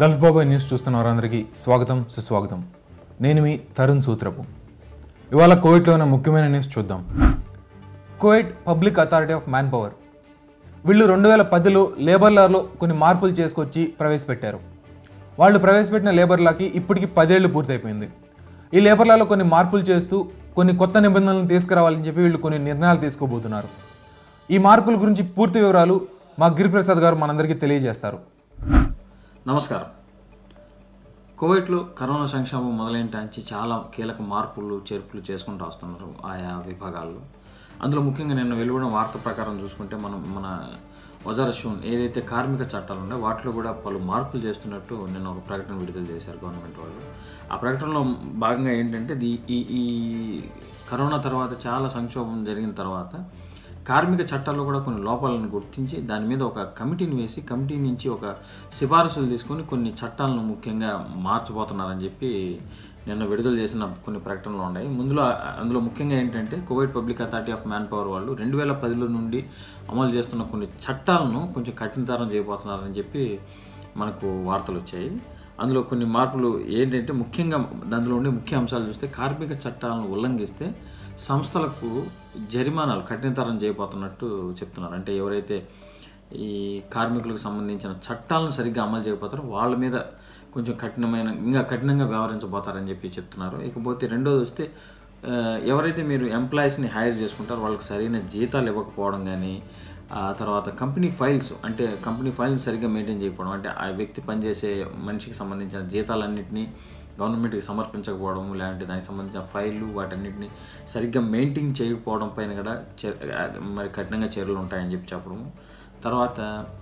Gulf బాబాయ్ news చూస్తున్న వారందరికీ స్వాగతం సుస్వాగతం నేను మీ తరుణ్ సూత్రపు ఇవాళ కోవిడ్లో ఉన్న ముఖ్యమైన న్యూస్ చూద్దాం Covid public authority of man power వీళ్ళు రెండు వేల పదిలో లేబర్ లాలో కొన్ని మార్పులు చేసుకొచ్చి ప్రవేశపెట్టారు వాళ్ళు ప్రవేశపెట్టిన లేబర్ లాకి ఇప్పటికి పదేళ్లు పూర్తయిపోయింది ఈ లేబర్ లాలో కొన్ని మార్పులు చేస్తూ కొన్ని కొత్త నిబంధనలను తీసుకురావాలని చెప్పి వీళ్ళు కొన్ని నిర్ణయాలు తీసుకోబోతున్నారు ఈ మార్పుల గురించి పూర్తి వివరాలు మా గిరిప్రసాద్ గారు మనందరికీ తెలియజేస్తారు నమస్కారం కోవిడ్లో కరోనా సంక్షేమం మొదలైన నుంచి చాలా కీలక మార్పులు చేర్పులు చేసుకుంటూ వస్తున్నారు ఆయా విభాగాల్లో అందులో ముఖ్యంగా నిన్న వెలువడిన వార్త ప్రకారం చూసుకుంటే మనం మన వజారషూన్ ఏదైతే కార్మిక చట్టాలు ఉన్నాయో వాటిలో కూడా పలు మార్పులు చేస్తున్నట్టు నిన్న ఒక ప్రకటన విడుదల చేశారు గవర్నమెంట్ వాళ్ళు ఆ ప్రకటనలో భాగంగా ఏంటంటే ది ఈ ఈ కరోనా తర్వాత చాలా సంక్షోభం జరిగిన తర్వాత కార్మిక చట్టాల్లో కూడా కొన్ని లోపాలను గుర్తించి దాని మీద ఒక కమిటీని వేసి కమిటీ నుంచి ఒక సిఫారసులు తీసుకొని కొన్ని చట్టాలను ముఖ్యంగా మార్చబోతున్నారని చెప్పి నిన్న విడుదల చేసిన కొన్ని ప్రకటనలు ఉన్నాయి ముందులో అందులో ముఖ్యంగా ఏంటంటే Covid public authority of man power వాళ్ళు రెండు వేల పదిలో నుండి అమలు చేస్తున్న కొన్ని చట్టాలను కొంచెం కఠినతరం చేయబోతున్నారని చెప్పి మనకు వార్తలు వచ్చాయి అందులో కొన్ని మార్పులు ఏంటంటే ముఖ్యంగా అందులో ఉండే ముఖ్య అంశాలు చూస్తే కార్మిక చట్టాలను ఉల్లంఘిస్తే సంస్థలకు జరిమానాలు కఠినతరం చేయబోతున్నట్టు చెప్తున్నారు అంటే ఎవరైతే ఈ కార్మికులకు సంబంధించిన చట్టాలను సరిగ్గా అమలు చేయకపోతారో వాళ్ళ మీద కొంచెం కఠినమైన ఇంకా కఠినంగా వ్యవహరించబోతారని చెప్పి చెప్తున్నారు ఇకపోతే రెండోది వస్తే ఆ, ఎవరైతే మీరు ఎంప్లాయీస్ని హైర్ చేసుకుంటారో వాళ్ళకి సరైన జీతాలు ఇవ్వకపోవడం కానీ ఆ తర్వాత కంపెనీ ఫైల్స్ అంటే కంపెనీ ఫైల్స్ సరిగ్గా మెయింటైన్ చేయకపోవడం అంటే ఆ వ్యక్తి పనిచేసే మనిషికి సంబంధించిన జీతాలన్నింటినీ గవర్నమెంట్కి సమర్పించకపోవడం లేదంటే దానికి సంబంధించిన ఫైళ్ళు వాటన్నిటిని సరిగ్గా మెయింటైన్ చేయకపోవడం పైన కూడా చే- మరి కఠినంగా చర్యలు ఉంటాయని చెప్పి చెప్పడము తర్వాత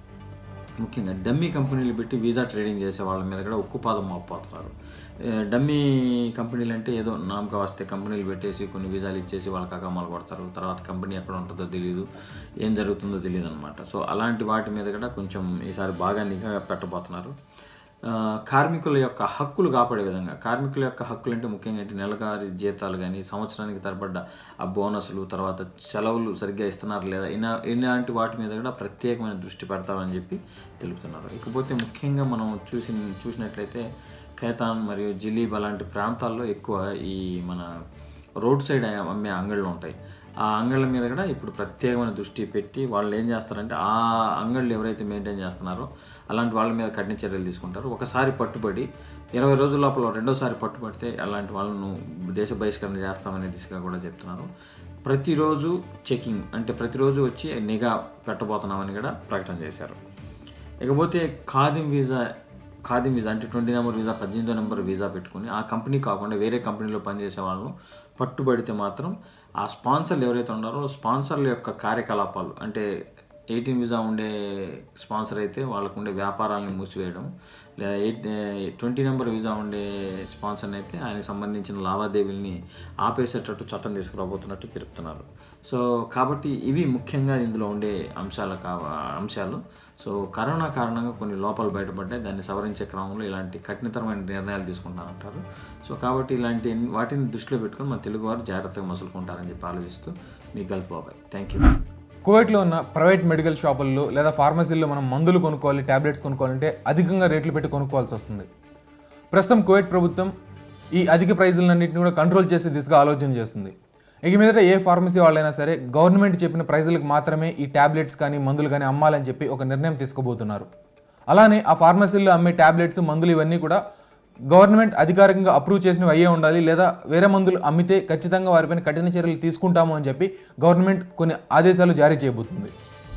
ముఖ్యంగా డమ్మీ కంపెనీలు పెట్టి వీసా ట్రేడింగ్ చేసే వాళ్ళ మీద కూడా ఉక్కుపాదం మోపపోతున్నారు ఏ, డమ్మీ కంపెనీలు అంటే ఏదో నామక వస్తే కంపెనీలు పెట్టేసి కొన్ని వీసాలు ఇచ్చేసి వాళ్ళకి అకమాలు కొడతారు తర్వాత కంపెనీ ఎక్కడ ఉంటుందో తెలియదు ఏం జరుగుతుందో తెలియదు అనమాట సో అలాంటి వాటి మీద కూడా కొంచెం ఈసారి బాగా నిఘా పెట్టబోతున్నారు ఆ, కార్మికుల యొక్క హక్కులు కాపాడే విధంగా కార్మికుల యొక్క హక్కులు అంటే ముఖ్యంగా ఏంటి నెలవారీ జీతాలు కానీ సంవత్సరానికి తరబడ్డ ఆ బోనస్లు తర్వాత సెలవులు సరిగ్గా ఇస్తున్నారు లేదా ఇలా ఇలాంటి వాటి మీద కూడా ప్రత్యేకమైన దృష్టి పెడతామని చెప్పి తెలుపుతున్నారు ఇకపోతే ముఖ్యంగా మనం చూసి చూసినట్లయితే ఖైతాన్ మరియు జిలీబ్ అలాంటి ప్రాంతాల్లో ఎక్కువ ఈ మన రోడ్ సైడ్ అమ్మే అంగళ్ళు ఉంటాయి ఆ అంగళ్ళ మీద కూడా ఇప్పుడు ప్రత్యేకమైన దృష్టి పెట్టి వాళ్ళు ఏం చేస్తారంటే ఆ అంగళ్ళు ఎవరైతే మెయింటైన్ చేస్తున్నారో అలాంటి వాళ్ళ మీద కఠిన చర్యలు తీసుకుంటారు ఒకసారి పట్టుబడి ఇరవై రోజుల లోపల రెండోసారి పట్టుబడితే అలాంటి వాళ్ళను దేశ బహిష్కరణ చేస్తామనే దిశగా కూడా చెప్తున్నారు ప్రతిరోజు చెకింగ్ అంటే ప్రతిరోజు వచ్చి నిఘా పెట్టబోతున్నామని కూడా ప్రకటన చేశారు ఇకపోతే ఖాదిం వీసా ఖాదిం వీసా అంటే ట్వంటీ నెంబర్ వీసా పద్దెనిమిదో నెంబర్ వీసా పెట్టుకుని ఆ కంపెనీ కాకుండా వేరే కంపెనీలో పనిచేసే వాళ్ళను పట్టుబడితే మాత్రం ఆ స్పాన్సర్లు ఎవరైతే ఉన్నారో స్పాన్సర్ల యొక్క కార్యకలాపాలు అంటే ఎయిటీన్ వీసా ఉండే స్పాన్సర్ అయితే వాళ్ళకు ఉండే వ్యాపారాలను మూసివేయడం లేదా ఎయిట్ ట్వంటీ నెంబర్ వీసా ఉండే స్పాన్సర్ అయితే ఆయనకు సంబంధించిన లావాదేవీల్ని ఆపేసేటట్టు చట్టం తీసుకురాబోతున్నట్టు తెలుపుతున్నారు సో కాబట్టి ఇవి ముఖ్యంగా ఇందులో ఉండే అంశాలు కా అంశాలు సో కరోనా కారణంగా కొన్ని లోపాలు బయటపడ్డాయి దాన్ని సవరించే క్రమంలో ఇలాంటి కఠినతరమైన నిర్ణయాలు తీసుకుంటారంటారు సో కాబట్టి ఇలాంటి వాటిని దృష్టిలో పెట్టుకొని మన తెలుగువారు జాగ్రత్తగా మసులుకుంటారని చెప్పి ఆలోచిస్తూ మీ గల్ఫ్ బాబాయ్ థ్యాంక్ యూ కువైట్లో ఉన్న ప్రైవేట్ మెడికల్ షాపుల్లో లేదా ఫార్మసీల్లో మనం మందులు కొనుక్కోవాలి ట్యాబ్లెట్స్ కొనుక్కోవాలంటే అధికంగా రేట్లు పెట్టి కొనుక్కోవాల్సి వస్తుంది ప్రస్తుతం కువైట్ ప్రభుత్వం ఈ అధిక ప్రైజులన్నింటినీ కూడా కంట్రోల్ చేసే దిశగా ఆలోచన చేస్తుంది ఇక మీదట ఏ ఫార్మసీ వాళ్ళైనా సరే గవర్నమెంట్ చెప్పిన ప్రైజులకు మాత్రమే ఈ ట్యాబ్లెట్స్ కానీ మందులు కానీ అమ్మాలని చెప్పి ఒక నిర్ణయం తీసుకోబోతున్నారు అలానే ఆ ఫార్మసీల్లో అమ్మే ట్యాబ్లెట్స్ మందులు ఇవన్నీ కూడా గవర్నమెంట్ అధికారికంగా అప్రూవ్ చేసినవి అయ్యే ఉండాలి లేదా వేరే మందులు అమ్మితే ఖచ్చితంగా వారిపైన కఠిన చర్యలు తీసుకుంటాము అని చెప్పి గవర్నమెంట్ కొన్ని ఆదేశాలు జారీ చేయబోతుంది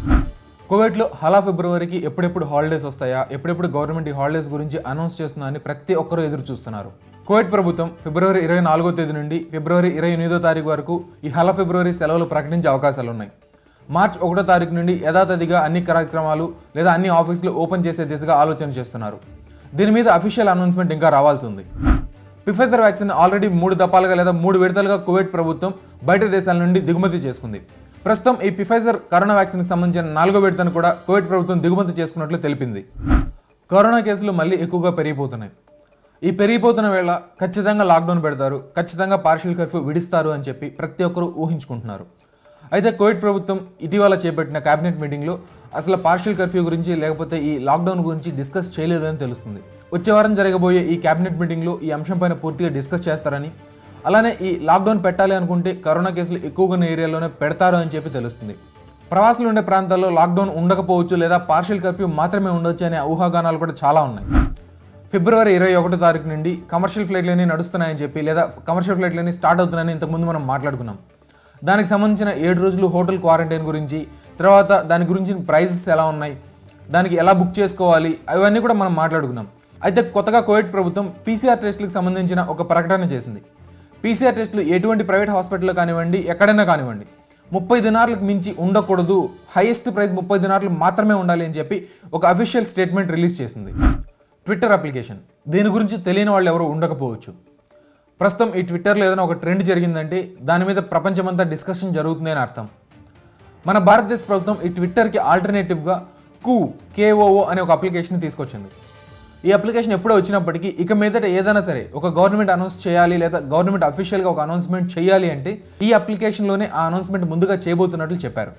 కువైట్లో హలా ఫిబ్రవరికి ఎప్పుడెప్పుడు హాలిడేస్ వస్తాయా ఎప్పుడెప్పుడు గవర్నమెంట్ ఈ హాలిడేస్ గురించి అనౌన్స్ చేస్తుందా అని ప్రతి ఒక్కరూ ఎదురు చూస్తున్నారు కువైట్ ప్రభుత్వం ఫిబ్రవరి ఇరవై నాలుగో తేదీ నుండి ఫిబ్రవరి ఇరవై ఎనిమిదో తారీఖు వరకు ఈ హలా ఫిబ్రవరి సెలవులు ప్రకటించే అవకాశాలు ఉన్నాయి మార్చ్ ఒకటో తారీఖు నుండి యథాతథిగా అన్ని కార్యక్రమాలు లేదా అన్ని ఆఫీసులు ఓపెన్ చేసే దిశగా ఆలోచన చేస్తున్నారు దీని మీద అఫీషియల్ అనౌన్స్మెంట్ ఇంకా రావాల్సి ఉంది పిఫైజర్ వ్యాక్సిన్ ఆల్రెడీ మూడు దఫాలుగా లేదా మూడు విడతలుగా కువైట్ ప్రభుత్వం బయట దేశాల నుండి దిగుమతి చేసుకుంది ప్రస్తుతం ఈ పిఫైజర్ కరోనా వ్యాక్సిన్కి సంబంధించిన నాలుగో విడతను కూడా కువైట్ ప్రభుత్వం దిగుమతి చేసుకున్నట్లు తెలిపింది కరోనా కేసులు మళ్ళీ ఎక్కువగా పెరిగిపోతున్నాయి ఈ పెరిగిపోతున్న వేళ ఖచ్చితంగా లాక్డౌన్ పెడతారు ఖచ్చితంగా పార్షియల్ కర్ఫ్యూ విడిస్తారు అని చెప్పి ప్రతి ఒక్కరూ ఊహించుకుంటున్నారు అయితే కోవిడ్ ప్రభుత్వం ఇటీవల చేపట్టిన కేబినెట్ మీటింగ్లో అసలు పార్షియల్ కర్ఫ్యూ గురించి లేకపోతే ఈ లాక్డౌన్ గురించి డిస్కస్ చేయలేదని తెలుస్తుంది వచ్చే వారం జరగబోయే ఈ కేబినెట్ మీటింగ్లో ఈ అంశంపైన పూర్తిగా డిస్కస్ చేస్తారని అలానే ఈ లాక్డౌన్ పెట్టాలి అనుకుంటే కరోనా కేసులు ఎక్కువగా ఉన్న ఏరియాలోనే పెడతారు అని చెప్పి తెలుస్తుంది ప్రవాసులు ఉండే ప్రాంతాల్లో లాక్డౌన్ ఉండకపోవచ్చు లేదా పార్షియల్ కర్ఫ్యూ మాత్రమే ఉండొచ్చు అనే ఊహాగానాలు కూడా చాలా ఉన్నాయి ఫిబ్రవరి ఇరవై ఒకటో తారీఖు నుండి కమర్షియల్ ఫ్లైట్లన్నీ నడుస్తున్నాయని చెప్పి లేదా కమర్షియల్ ఫ్లైట్లన్నీ స్టార్ట్ అవుతున్నాయని ఇంతకుముందు మనం మాట్లాడుకున్నాం దానికి సంబంధించిన ఏడు రోజులు హోటల్ క్వారంటైన్ గురించి తర్వాత దాని గురించి ప్రైజెస్ ఎలా ఉన్నాయి దానికి ఎలా బుక్ చేసుకోవాలి అవన్నీ కూడా మనం మాట్లాడుకున్నాం అయితే కొత్తగా కోవిడ్ ప్రభుత్వం పీసీఆర్ టెస్టులకు సంబంధించిన ఒక ప్రకటన చేసింది పీసీఆర్ టెస్టులు ఎటువంటి ప్రైవేట్ హాస్పిటల్లో కానివ్వండి ఎక్కడైనా కానివ్వండి ముప్పై దినార్లకు మించి ఉండకూడదు హైయెస్ట్ ప్రైస్ ముప్పై దినార్లు మాత్రమే ఉండాలి అని చెప్పి ఒక అఫీషియల్ స్టేట్మెంట్ రిలీజ్ చేసింది ట్విట్టర్ అప్లికేషన్ దీని గురించి తెలియని వాళ్ళు ఎవరు ఉండకపోవచ్చు ప్రస్తుతం ఈ ట్విట్టర్లో ఏదైనా ఒక ట్రెండ్ జరిగిందంటే దాని మీద ప్రపంచమంతా డిస్కషన్ జరుగుతుంది అని అర్థం మన భారతదేశ ప్రభుత్వం ఈ ట్విట్టర్కి ఆల్టర్నేటివ్గా కూ కేఓఓ అనే ఒక అప్లికేషన్ తీసుకొచ్చింది ఈ అప్లికేషన్ ఎప్పుడో వచ్చినప్పటికీ ఇక మీదట ఏదైనా సరే ఒక గవర్నమెంట్ అనౌన్స్ చేయాలి లేదా గవర్నమెంట్ అఫీషియల్గా ఒక అనౌన్స్మెంట్ చేయాలి అంటే ఈ అప్లికేషన్లోనే ఆ అనౌన్స్మెంట్ ముందుగా చేయబోతున్నట్లు చెప్పారు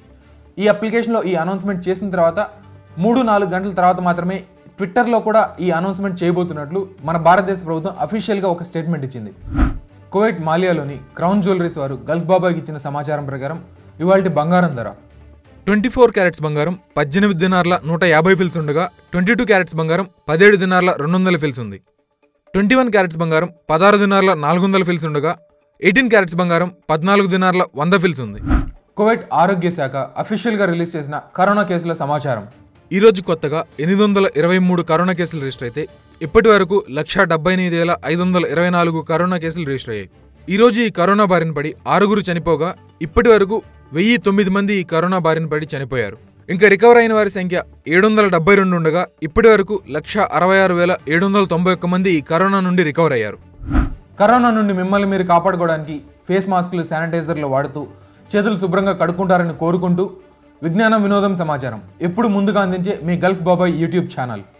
ఈ అప్లికేషన్లో ఈ అనౌన్స్మెంట్ చేసిన తర్వాత మూడు నాలుగు గంటల తర్వాత మాత్రమే ట్విట్టర్లో కూడా ఈ అనౌన్స్మెంట్ చేయబోతున్నట్లు మన భారతదేశ ప్రభుత్వం అఫీషియల్గా ఒక స్టేట్మెంట్ ఇచ్చింది కువైట్ మాలియాలోని క్రౌన్ జ్యువెలరీస్ వారు గల్ఫ్ బాబాకి ఇచ్చిన సమాచారం ప్రకారం ఇవాళ బంగారం ధర ట్వంటీ ఫోర్ క్యారెట్స్ బంగారం పద్దెనిమిది దినార్ల నూట యాభై ఫిల్స్ ఉండగా ట్వంటీ టూ క్యారెట్స్ బంగారం పదిహేడు దినార్ల రెండు వందల ఫిల్స్ ఉంది ట్వంటీ వన్ క్యారెట్స్ బంగారం పదహారు దినార్ల నాలుగు వందల ఫిల్స్ ఉండగా ఎయిటీన్ క్యారెట్స్ బంగారం పద్నాలుగు దినార్ల వంద ఫిల్స్ ఉంది కువైట్ ఆరోగ్య శాఖ అఫీషియల్గా రిలీజ్ చేసిన కరోనా కేసుల సమాచారం ఈ రోజు కొత్తగా ఎనిమిది వందల ఇరవై మూడు కరోనా కేసులు రిజిస్టర్ అయితే ఇప్పటి వరకు లక్ష డెబ్బై ఎనిమిది వేల ఐదు వందల ఇరవై నాలుగు కరోనా కేసులు రిజిస్టర్ అయ్యాయి ఈ రోజు ఈ కరోనా బారిన పడి ఆరుగురు చనిపోగా ఇప్పటి వరకు వెయ్యి తొమ్మిది మంది ఈ కరోనా బారిన పడి చనిపోయారు ఇంకా రికవర్ అయిన వారి సంఖ్య ఏడు వందల డెబ్బై రెండు ఉండగా ఇప్పటి వరకు లక్ష అరవై ఆరు వేల ఏడు వందల తొంభై ఒక్క మంది ఈ కరోనా నుండి రికవర్ అయ్యారు కరోనా నుండి మిమ్మల్ని మీరు కాపాడుకోవడానికి ఫేస్ మాస్కులు శానిటైజర్లు వాడుతూ చేతులు శుభ్రంగా కడుక్కుంటారని కోరుకుంటూ విజ్ఞానం వినోదం సమాచారం ఎప్పుడు ముందుగా అందించే మీ గల్ఫ్ బాబాయ్ యూట్యూబ్ ఛానల్